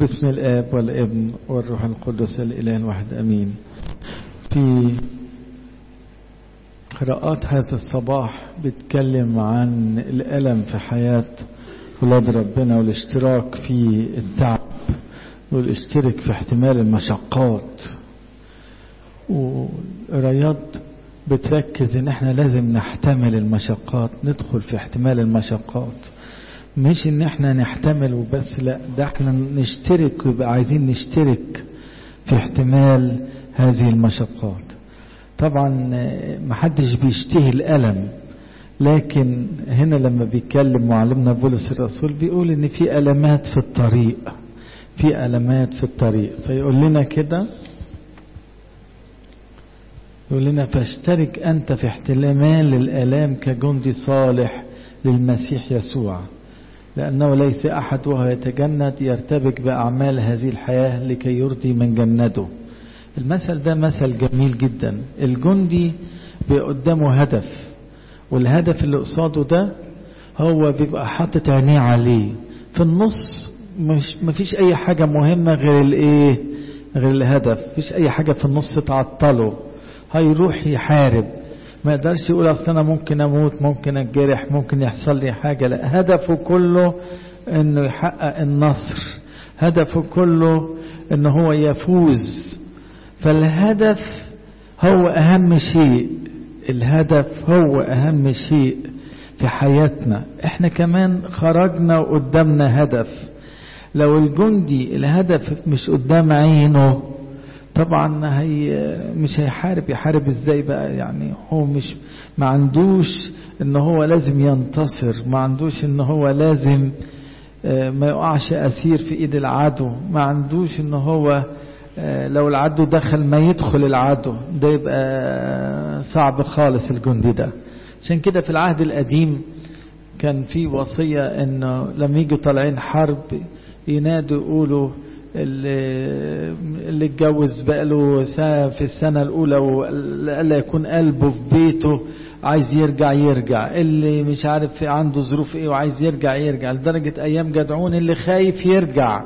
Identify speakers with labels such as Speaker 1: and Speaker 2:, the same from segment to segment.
Speaker 1: باسم الآب والابن والروح القدس الإله الواحد أمين في قراءات هذا الصباح بيتكلم عن الألم في حياة ولاد ربنا والاشتراك في التعب والاشتراك في احتمال المشقات والقرايات بتركز ان احنا لازم نحتمل المشقات ندخل في احتمال المشقات مش ان احنا نحتمل وبس لا ده احنا نشترك ويبقى عايزين نشترك في احتمال هذه المشقات طبعا محدش بيشتهي الألم لكن هنا لما بيتكلم معلمنا بولس الرسول بيقول ان في ألمات في الطريق في ألمات في الطريق فيقول لنا كده يقول لنا فاشترك أنت في احتمال الآلام كجندي صالح للمسيح يسوع لأنه ليس أحد وهو يتجند يرتبك بأعمال هذه الحياة لكي يرضي من جنده المثل ده مثل جميل جدا الجندي قدامه هدف والهدف اللي قصاده ده هو بيبقى حاطط عينيه عليه في النص مش مفيش اي حاجة مهمة غير الايه غير الهدف مفيش اي حاجة في النص تعطله هيروح يحارب ما يقدرش يقول اصل انا ممكن اموت ممكن اتجرح ممكن يحصل لي حاجة لا هدفه كله انه يحقق النصر هدفه كله انه هو يفوز فالهدف هو اهم شيء الهدف هو اهم شيء في حياتنا احنا كمان خرجنا وقدامنا هدف لو الجندي الهدف مش قدام عينه طبعا هي مش هيحارب يحارب ازاي بقى يعني هو مش ما عندوش ان هو لازم ينتصر ما عندوش ان هو لازم ما يقعش اسير في ايد العدو ما عندوش ان هو لو العدو دخل ما يدخل العدو ده يبقى صعب خالص الجندي ده عشان كده في العهد القديم كان في وصية انه لما يجوا طالعين حرب ينادوا يقولوا اللي, اللي اتجوز بقاله سنة في السنة الأولى ولا يكون قلبه في بيته عايز يرجع يرجع اللي مش عارف عنده ظروف ايه وعايز يرجع يرجع لدرجة أيام جدعون اللي خايف يرجع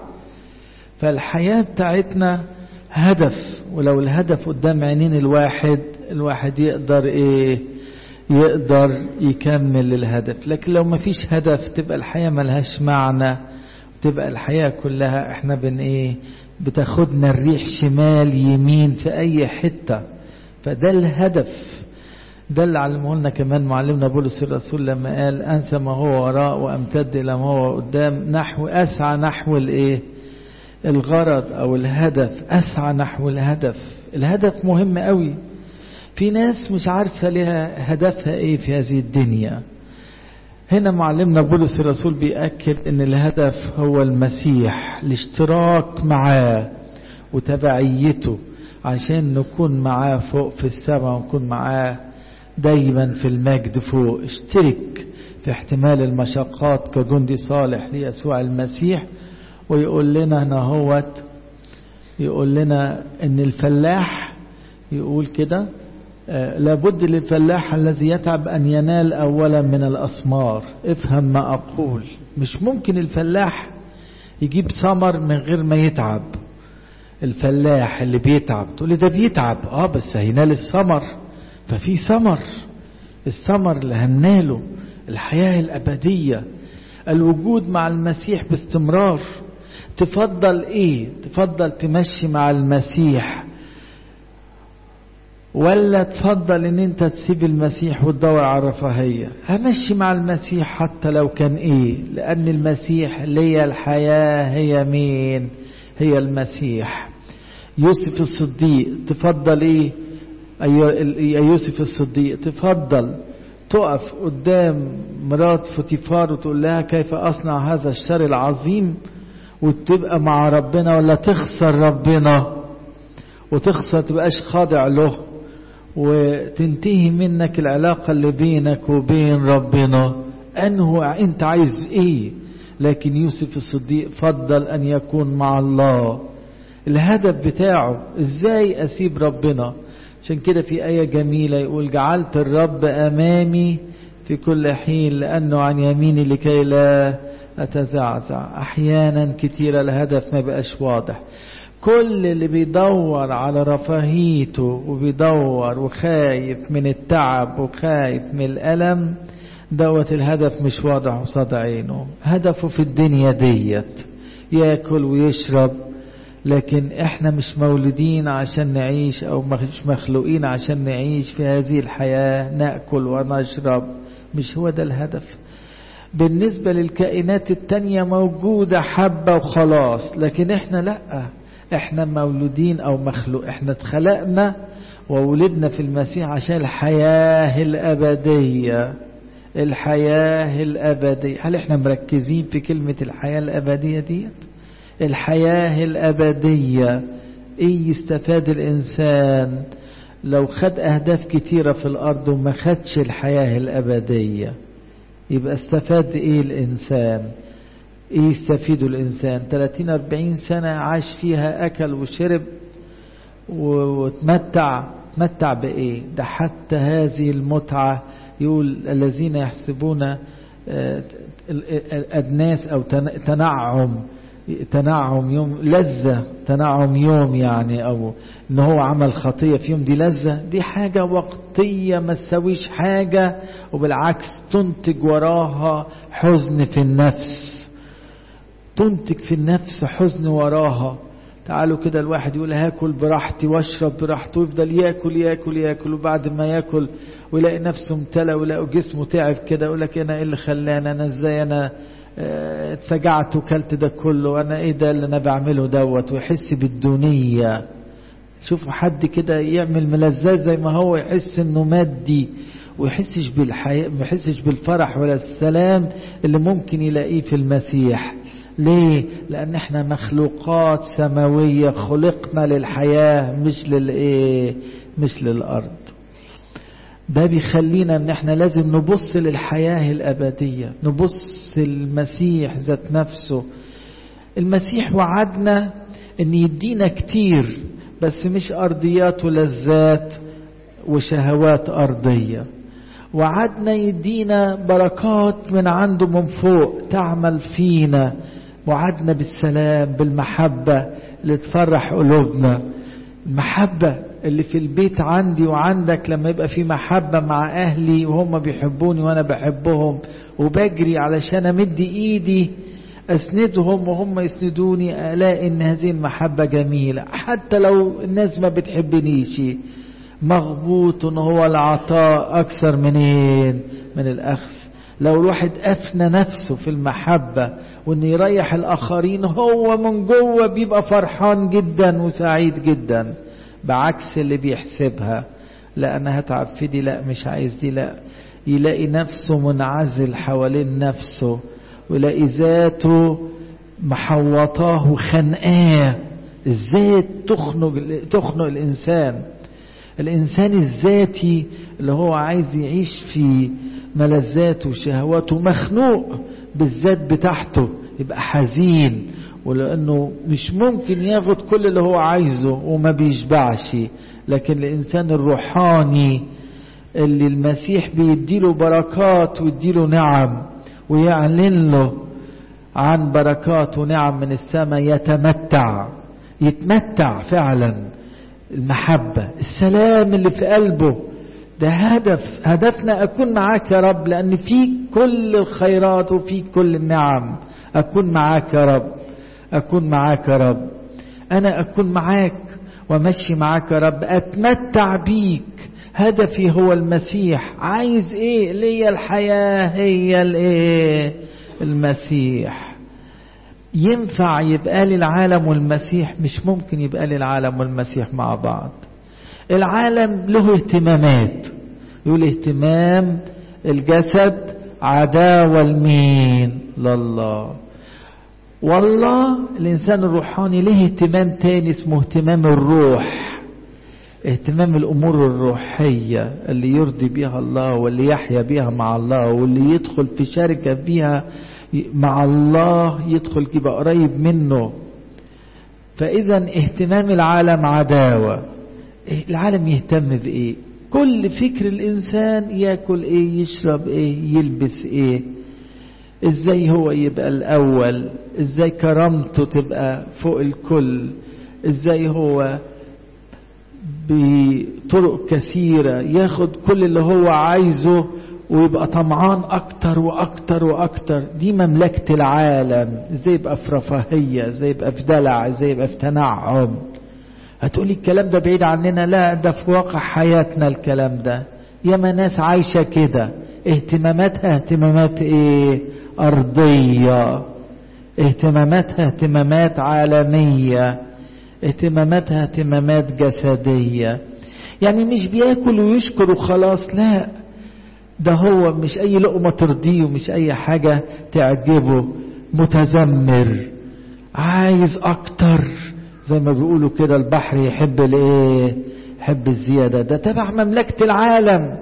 Speaker 1: فالحياة بتاعتنا هدف ولو الهدف قدام عينين الواحد الواحد يقدر ايه يقدر يكمل الهدف لكن لو ما فيش هدف تبقى الحياة ملهاش معنى تبقى الحياة كلها احنا بن ايه بتاخدنا الريح شمال يمين في اي حتة فده الهدف ده اللي علمه لنا كمان معلمنا بولس الرسول لما قال انسى ما هو وراء وامتد الى ما هو قدام نحو اسعى نحو الايه الغرض او الهدف اسعى نحو الهدف الهدف مهم قوي في ناس مش عارفة لها هدفها ايه في هذه الدنيا هنا معلمنا بولس الرسول بيأكد ان الهدف هو المسيح الاشتراك معاه وتبعيته عشان نكون معاه فوق في السماء ونكون معاه دايما في المجد فوق اشترك في احتمال المشقات كجندي صالح ليسوع المسيح ويقول لنا هنا هوت يقول لنا ان الفلاح يقول كده آه لابد للفلاح الذي يتعب ان ينال اولا من الاسمار افهم ما اقول مش ممكن الفلاح يجيب ثمر من غير ما يتعب الفلاح اللي بيتعب تقول لي ده بيتعب اه بس هينال الثمر ففي ثمر الثمر اللي هناله الحياه الابديه الوجود مع المسيح باستمرار تفضل ايه تفضل تمشي مع المسيح ولا تفضل ان انت تسيب المسيح وتدور على الرفاهية همشي مع المسيح حتى لو كان ايه لان المسيح ليا الحياة هي مين هي المسيح يوسف الصديق تفضل ايه يا يوسف الصديق تفضل تقف قدام مرات فوتيفار وتقول لها كيف أصنع هذا الشر العظيم وتبقى مع ربنا ولا تخسر ربنا وتخسر تبقاش خاضع له وتنتهي منك العلاقة اللي بينك وبين ربنا أنه أنت عايز إيه لكن يوسف الصديق فضل أن يكون مع الله الهدف بتاعه إزاي أسيب ربنا عشان كده في آية جميلة يقول جعلت الرب أمامي في كل حين لأنه عن يميني لكي لا أتزعزع أحيانا كتير الهدف ما بقاش واضح كل اللي بيدور على رفاهيته وبيدور وخايف من التعب وخايف من الألم دوت الهدف مش واضح قصاد عينه هدفه في الدنيا ديت ياكل ويشرب لكن احنا مش مولودين عشان نعيش او مش مخلوقين عشان نعيش في هذه الحياة نأكل ونشرب مش هو ده الهدف بالنسبة للكائنات التانية موجودة حبة وخلاص لكن احنا لا احنا مولودين او مخلوق احنا اتخلقنا وولدنا في المسيح عشان الحياة الأبدية الحياة الأبدية هل احنا مركزين في كلمة الحياة الأبدية ديت الحياة الأبدية ايه يستفاد الإنسان لو خد أهداف كتيرة في الأرض وما خدش الحياة الأبدية يبقى استفاد ايه الإنسان ايه يستفيد الإنسان 30 40 سنة عاش فيها أكل وشرب وتمتع تمتع بإيه ده حتى هذه المتعة يقول الذين يحسبون الناس أو تنعم تنعم يوم لذة تنعم يوم يعني أو إن هو عمل خطية في يوم دي لذة دي حاجة وقتية ما تسويش حاجة وبالعكس تنتج وراها حزن في النفس تنتج في النفس حزن وراها تعالوا كده الواحد يقول هاكل براحتي واشرب براحتي ويفضل ياكل ياكل ياكل وبعد ما ياكل ويلاقي نفسه امتلى ويلاقي جسمه تعب كده يقول لك انا ايه اللي خلاني انا ازاي انا اه اتفجعت وكلت ده كله انا ايه ده اللي انا بعمله دوت ويحس بالدونيه شوفوا حد كده يعمل ملذات زي ما هو يحس انه مادي ويحسش بالحياة ما يحسش بالفرح ولا السلام اللي ممكن يلاقيه في المسيح ليه لان احنا مخلوقات سماوية خلقنا للحياة مش للايه مش للارض ده بيخلينا ان احنا لازم نبص للحياة الابدية نبص المسيح ذات نفسه المسيح وعدنا ان يدينا كتير بس مش ارضيات ولذات وشهوات ارضيه وعدنا يدينا بركات من عنده من فوق تعمل فينا وعدنا بالسلام بالمحبة اللي تفرح قلوبنا المحبة اللي في البيت عندي وعندك لما يبقى في محبة مع أهلي وهم بيحبوني وأنا بحبهم وبجري علشان أمد إيدي أسندهم وهم يسندوني ألاقي إن هذه المحبة جميلة حتى لو الناس ما بتحبنيش مغبوط هو العطاء أكثر منين من الأخذ لو الواحد أفنى نفسه في المحبة وإن يريح الآخرين هو من جوه بيبقى فرحان جدا وسعيد جدا بعكس اللي بيحسبها لا أنا هتعب في دي لا مش عايز دي لا يلاقي نفسه منعزل حوالين نفسه ويلاقي ذاته محوطاه وخنقاه الذات تخنق تخنق الإنسان الإنسان الذاتي اللي هو عايز يعيش في ملذاته وشهواته مخنوق بالذات بتاعته يبقى حزين ولأنه مش ممكن ياخد كل اللي هو عايزه وما بيشبعش لكن الإنسان الروحاني اللي المسيح بيديله بركات ويديله نعم ويعلن له عن بركات ونعم من السماء يتمتع يتمتع فعلا المحبة السلام اللي في قلبه ده هدف هدفنا أكون معاك يا رب لأن فيك كل الخيرات وفيك كل النعم أكون معاك يا رب أكون معاك يا رب أنا أكون معاك ومشي معاك يا رب أتمتع بيك هدفي هو المسيح عايز ايه ليا الحياة هي الايه المسيح ينفع يبقى لي العالم والمسيح مش ممكن يبقى لي العالم والمسيح مع بعض العالم له اهتمامات يقول اهتمام الجسد عداوة لمين لله والله الإنسان الروحاني له اهتمام تاني اسمه اهتمام الروح اهتمام الأمور الروحية اللي يرضي بها الله واللي يحيا بها مع الله واللي يدخل في شركة بها مع الله يدخل يبقى قريب منه فإذا اهتمام العالم عداوة العالم يهتم بإيه كل فكر الإنسان يأكل إيه يشرب إيه يلبس إيه ازاي هو يبقى الاول ازاي كرامته تبقى فوق الكل ازاي هو بطرق كثيرة ياخد كل اللي هو عايزه ويبقى طمعان اكتر واكتر واكتر دي مملكة العالم ازاي يبقى في رفاهية ازاي يبقى في دلع ازاي يبقى في تنعم هتقولي الكلام ده بعيد عننا لا ده في واقع حياتنا الكلام ده ياما ناس عايشة كده اهتماماتها اهتمامات ايه ارضية اهتماماتها اهتمامات عالمية اهتماماتها اهتمامات جسدية يعني مش بياكل ويشكر وخلاص لا ده هو مش اي لقمة ترضيه ومش اي حاجة تعجبه متذمر عايز اكتر زي ما بيقولوا كده البحر يحب الايه يحب الزيادة ده تبع مملكة العالم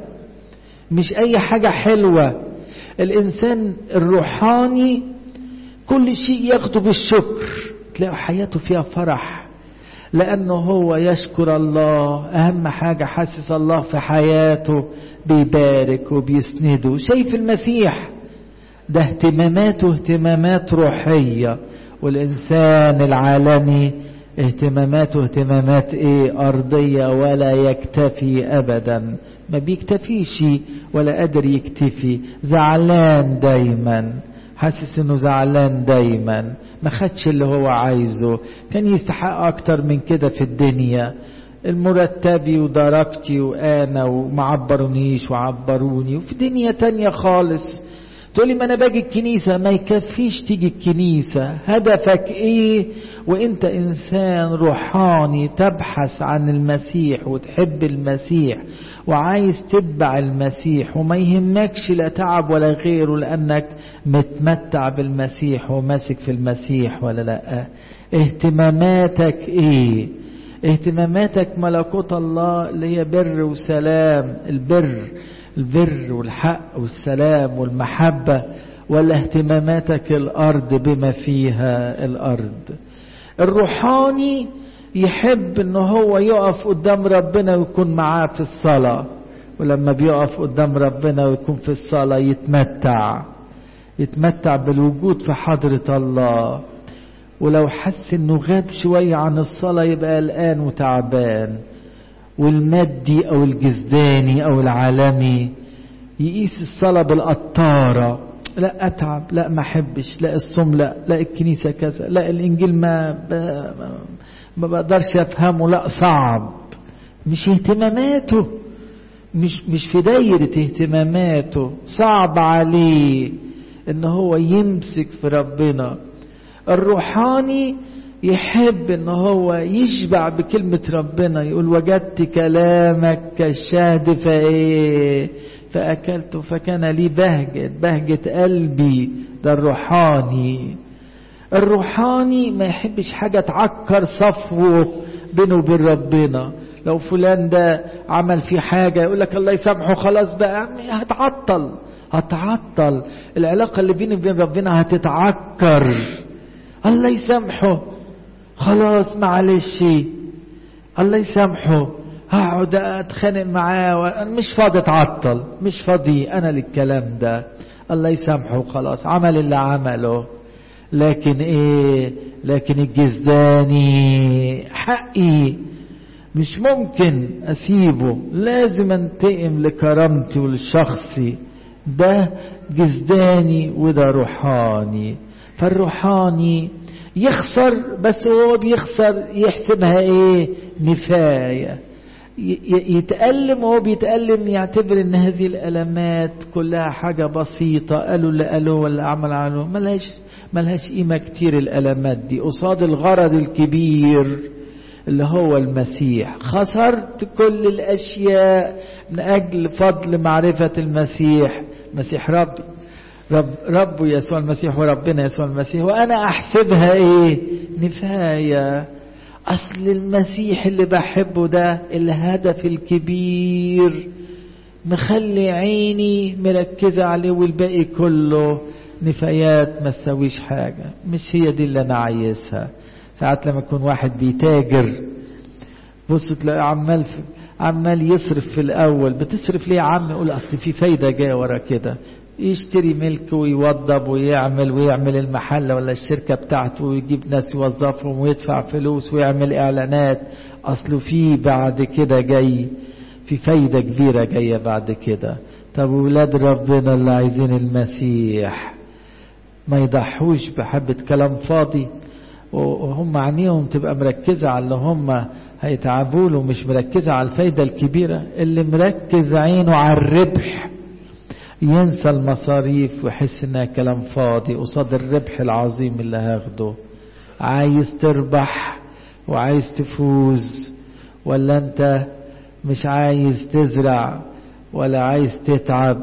Speaker 1: مش اي حاجة حلوة الانسان الروحاني كل شيء ياخده بالشكر تلاقوا حياته فيها فرح لانه هو يشكر الله اهم حاجة حاسس الله في حياته بيبارك وبيسنده شايف المسيح ده اهتماماته اهتمامات روحية والإنسان العالمي اهتماماته اهتمامات ايه أرضية ولا يكتفي أبدا ما بيكتفيش ولا قادر يكتفي زعلان دايما حاسس انه زعلان دايما ما خدش اللي هو عايزه كان يستحق اكتر من كده في الدنيا المرتبي ودرجتي وانا ومعبرونيش وعبروني وفي دنيا تانية خالص تقولي ما انا باجي الكنيسة ما يكفيش تيجي الكنيسة هدفك ايه وانت انسان روحاني تبحث عن المسيح وتحب المسيح وعايز تتبع المسيح وما يهمكش لا تعب ولا غيره لانك متمتع بالمسيح وماسك في المسيح ولا لا اهتماماتك ايه اهتماماتك ملكوت الله اللي هي بر وسلام البر البر والحق والسلام والمحبة ولا اهتماماتك الأرض بما فيها الأرض الروحاني يحب ان هو يقف قدام ربنا ويكون معاه في الصلاة ولما بيقف قدام ربنا ويكون في الصلاة يتمتع يتمتع بالوجود في حضرة الله ولو حس انه غاب شوية عن الصلاة يبقى قلقان وتعبان والمادي او الجسداني او العالمي يقيس الصلاة بالقطارة لا اتعب لا ما احبش لا الصوم لا لا الكنيسة كذا لا الانجيل ما ب... ما بقدرش افهمه لا صعب مش اهتماماته مش مش في دايرة اهتماماته صعب عليه ان هو يمسك في ربنا الروحاني يحب ان هو يشبع بكلمة ربنا يقول وجدت كلامك كالشهد فايه فاكلته فكان لي بهجة بهجة قلبي ده الروحاني الروحاني ما يحبش حاجة تعكر صفوه بينه وبين ربنا لو فلان ده عمل فيه حاجة يقول لك الله يسامحه خلاص بقى هتعطل هتعطل العلاقة اللي بيني وبين ربنا هتتعكر الله يسامحه خلاص معلش الله يسامحه هقعد اتخانق معاه مش فاضي اتعطل مش فاضي انا للكلام ده الله يسامحه خلاص عمل اللي عمله لكن ايه لكن الجزداني حقي مش ممكن اسيبه لازم انتقم لكرامتي ولشخصي ده جزداني وده روحاني فالروحاني يخسر بس هو بيخسر يحسبها ايه نفاية يتألم وهو بيتألم يعتبر ان هذه الألمات كلها حاجة بسيطة قالوا اللي قالوه ولا عمل عنه ملهاش ملهاش قيمة كتير الألمات دي قصاد الغرض الكبير اللي هو المسيح خسرت كل الأشياء من أجل فضل معرفة المسيح المسيح ربي رب رب يسوع المسيح وربنا يسوع المسيح وأنا أحسبها إيه نفاية أصل المسيح اللي بحبه ده الهدف الكبير مخلي عيني مركزة عليه والباقي كله نفايات ما تسويش حاجة مش هي دي اللي أنا عايزها ساعات لما يكون واحد بيتاجر بص تلاقي عمال في عمال يصرف في الأول بتصرف ليه يا عم يقول أصل في فايدة جاية ورا كده يشتري ملك ويوضب ويعمل ويعمل المحل ولا الشركة بتاعته ويجيب ناس يوظفهم ويدفع فلوس ويعمل إعلانات أصله في بعد كده جاي في فايدة كبيرة جاية بعد كده طب ولاد ربنا اللي عايزين المسيح ما يضحوش بحبة كلام فاضي وهم عينيهم تبقى مركزة على اللي هم هيتعبوا له مش مركزة على الفايدة الكبيرة اللي مركز عينه على الربح ينسى المصاريف ويحس انها كلام فاضي قصاد الربح العظيم اللي هاخده عايز تربح وعايز تفوز ولا انت مش عايز تزرع ولا عايز تتعب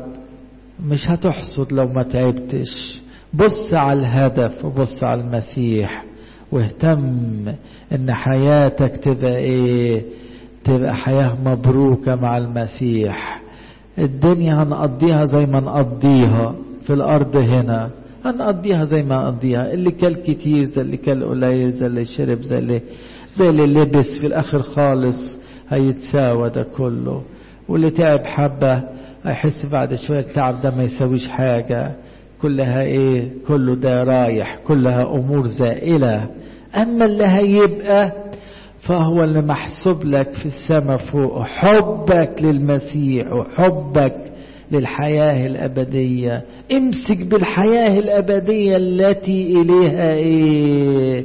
Speaker 1: مش هتحصد لو ما تعبتش بص على الهدف وبص على المسيح واهتم ان حياتك تبقى ايه تبقى حياة مبروكة مع المسيح الدنيا هنقضيها زي ما نقضيها في الارض هنا هنقضيها زي ما نقضيها اللي كل كتير زي اللي كل قليل زي اللي شرب زي اللي زي اللي لبس في الاخر خالص هيتساوى ده كله واللي تعب حبة هيحس بعد شوية التعب ده ما يسويش حاجة كلها ايه كله ده رايح كلها امور زائلة اما اللي هيبقى فهو اللي محسوب لك في السماء فوق حبك للمسيح وحبك للحياة الأبدية امسك بالحياة الأبدية التي إليها إيه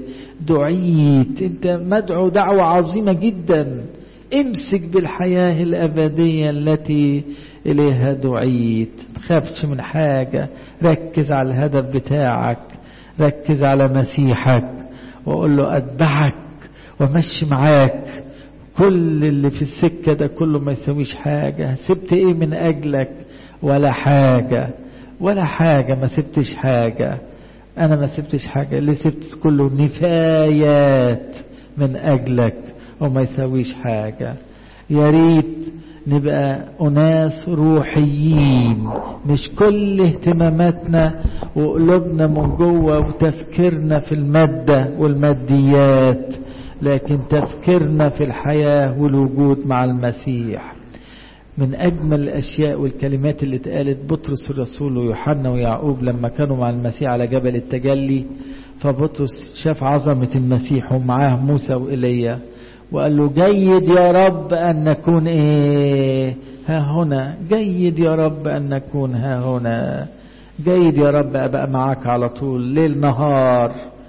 Speaker 1: دعيت أنت مدعو دعوة عظيمة جدا امسك بالحياة الأبدية التي إليها دعيت تخافش من حاجة ركز على الهدف بتاعك ركز على مسيحك وقول له أتبعك ومشي معاك كل اللي في السكة ده كله ما يسويش حاجة سبت ايه من أجلك ولا حاجة ولا حاجة ما سبتش حاجة أنا ما سبتش حاجة اللي سبت كله نفايات من أجلك وما يسويش حاجة يا ريت نبقى أناس روحيين مش كل اهتماماتنا وقلوبنا من جوه وتفكيرنا في المادة والماديات لكن تفكيرنا في الحياة والوجود مع المسيح من أجمل الأشياء والكلمات اللي اتقالت بطرس الرسول ويوحنا ويعقوب لما كانوا مع المسيح على جبل التجلي فبطرس شاف عظمة المسيح ومعاه موسى وإيليا وقال له جيد يا رب أن نكون إيه ها هنا جيد يا رب أن نكون ها هنا جيد يا رب أبقى معاك على طول ليل نهار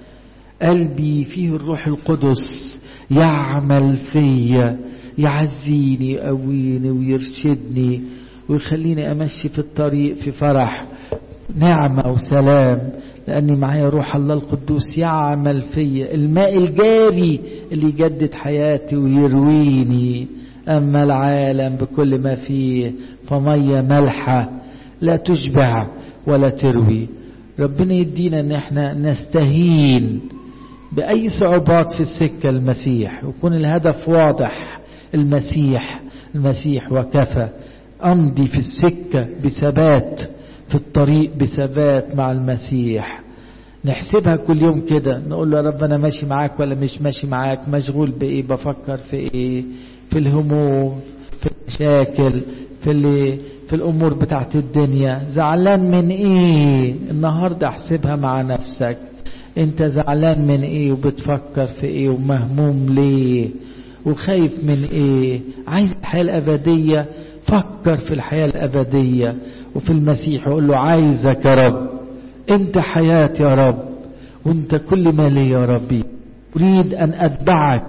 Speaker 1: قلبي فيه الروح القدس يعمل فيا يعزيني يقويني ويرشدني ويخليني أمشي في الطريق في فرح نعمة وسلام لأني معايا روح الله القدوس يعمل فيا الماء الجاري اللي يجدد حياتي ويرويني أما العالم بكل ما فيه فمية ملحة لا تشبع ولا تروي ربنا يدينا ان احنا نستهين بأي صعوبات في السكة المسيح ويكون الهدف واضح المسيح المسيح وكفى أمضي في السكة بثبات في الطريق بثبات مع المسيح نحسبها كل يوم كده نقول له يا رب أنا ماشي معاك ولا مش ماشي معاك مشغول بإيه بفكر في إيه في الهموم في المشاكل في اللي في الأمور بتاعت الدنيا زعلان من إيه النهاردة احسبها مع نفسك انت زعلان من ايه وبتفكر في ايه ومهموم ليه وخايف من ايه عايز الحياة الابدية فكر في الحياة الابدية وفي المسيح وقول له عايزك يا رب انت حياتي يا رب وانت كل ما لي يا ربي اريد ان اتبعك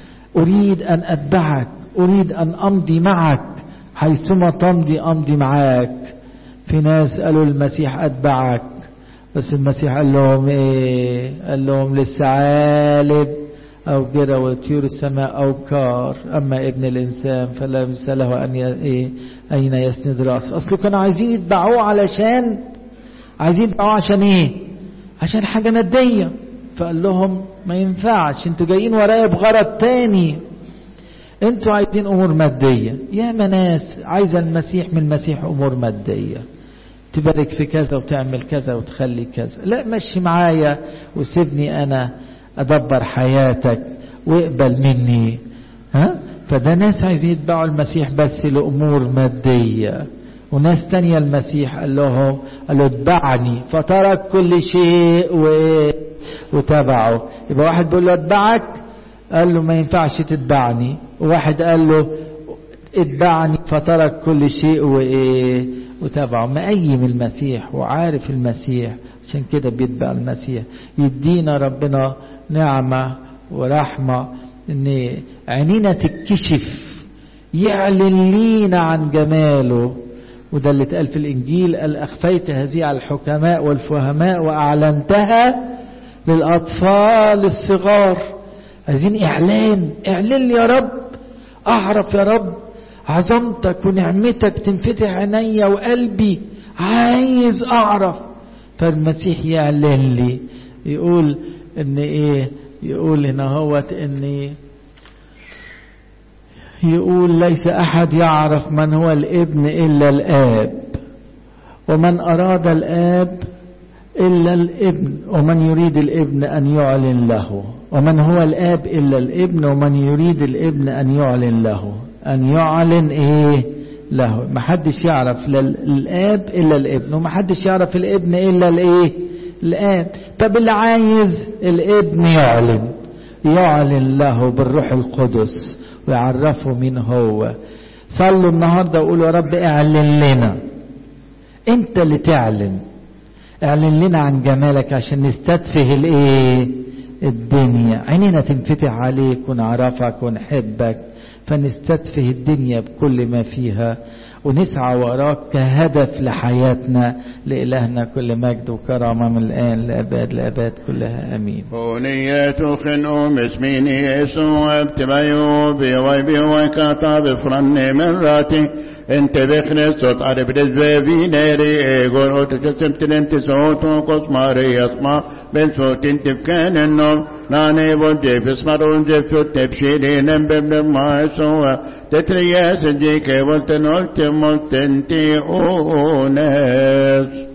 Speaker 1: اريد ان اتبعك اريد ان امضي معك حيثما تمضي امضي معاك في ناس قالوا المسيح اتبعك بس المسيح قال لهم ايه قال لهم لسه عالب او كده وطيور السماء او كار اما ابن الانسان فلا ليس له ان ي... إيه اين يسند راسه اصله كانوا عايزين يتبعوه علشان عايزين يتبعوه عشان ايه عشان حاجه ماديه فقال لهم ما ينفعش انتوا جايين ورايا بغرض تاني انتوا عايزين امور ماديه يا ناس عايزه المسيح من المسيح امور ماديه تبارك في كذا وتعمل كذا وتخلي كذا لا مشي معايا وسيبني انا ادبر حياتك واقبل مني ها فده ناس عايزين يتبعوا المسيح بس لامور ماديه وناس تانية المسيح قال لهم قال له اتبعني فترك كل شيء و... وتبعه يبقى واحد بيقول له اتبعك قال له ما ينفعش تتبعني وواحد قال له اتبعني فترك كل شيء وايه وتابعه مقيم المسيح وعارف المسيح عشان كده بيتبع المسيح يدينا ربنا نعمة ورحمة ان عينينا تتكشف يعلن لينا عن جماله وده اللي اتقال في الانجيل قال اخفيت هذه على الحكماء والفهماء واعلنتها للاطفال الصغار عايزين اعلان اعلن لي يا رب اعرف يا رب عظمتك ونعمتك تنفتح عينيا وقلبي عايز اعرف فالمسيح يعلن لي يقول ان ايه يقول هنا هوت ان يقول ليس احد يعرف من هو الابن الا الاب ومن اراد الاب الا الابن ومن يريد الابن ان يعلن له ومن هو الاب الا الابن ومن يريد الابن ان يعلن له أن يعلن إيه له ما حدش يعرف الآب إلا الابن وما حدش يعرف الابن إلا الإيه الآب طب اللي عايز الابن يعلن يعلن له بالروح القدس ويعرفه مين هو صلوا النهاردة وقولوا يا رب اعلن لنا انت اللي تعلن اعلن لنا عن جمالك عشان نستدفه الايه الدنيا عينينا تنفتح عليك ونعرفك ونحبك فنستدفه الدنيا بكل ما فيها ونسعى وراك كهدف لحياتنا لإلهنا كل مجد وكرامة من الآن لأباد لأباد كلها أمين
Speaker 2: هونية خنوم اسميني يسوع ابتبايو بيوي وكاتا بفرن من راتي انت بخريستوس عرب رزبي في ناري ايغور اوتو جسمت انت صوتو قسماري يسمع بين صوت انت بكان النور ناني بودي بسمرون جفو تبشيري نمبر ما يسوع تترياس جيكي والتنولت ملتنتي اونس